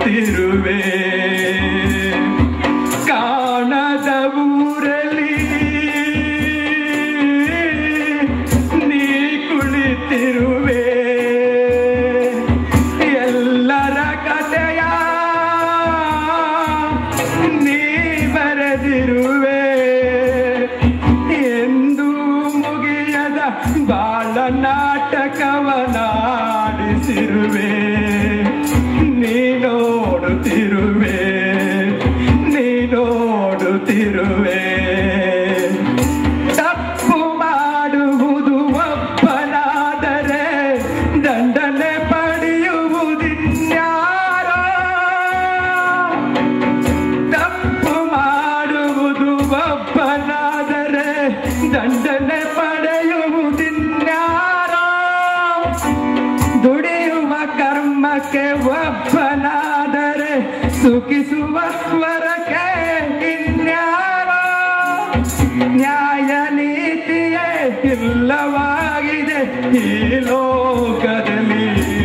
ನೋಡುತ್ತಿರುವೆ ಕಾಣದ ಊರಲ್ಲಿ ನೀ ಕುಳಿತಿರುವೆ ಎಲ್ಲರ ಕಥೆಯ ನೀ ಬರೆದಿರುವೆ ಎಂದು ಮುಗಿಯದ ಬಾಳ ನಾಟಕವನಾಡಿಸಿರುವೆ ನೀ ನೋಡುತ್ತಿರುವೆ ನೀ ನೋಡುತ್ತಿರುವೆ ತಪ್ಪು ಮಾಡುವುದು ಒಪ್ಪನಾದರೆ ದಂಡನೆ ಪಡೆಯುವುದಿನ್ಯಾರೋ ತಪ್ಪು ಮಾಡುವುದು ಒಬ್ಬನಾದರೆ ದಂಡನೆ ಪಡೆಯುವುದಿನ್ಯಾರೋ ದುಡಿಯುವ ಕರ್ಮಕ್ಕೆ ಒಬ್ಬನಾದರೆ ಸುಖಿಸುವ ಸ್ವರಕ್ಕೆ ಇನ್ಯಾರೋ ನ್ಯಾಯ ನೀತಿಯೇ ಇಲ್ಲವಾಗಿದೆ ಈ ಲೋಕದಲ್ಲಿ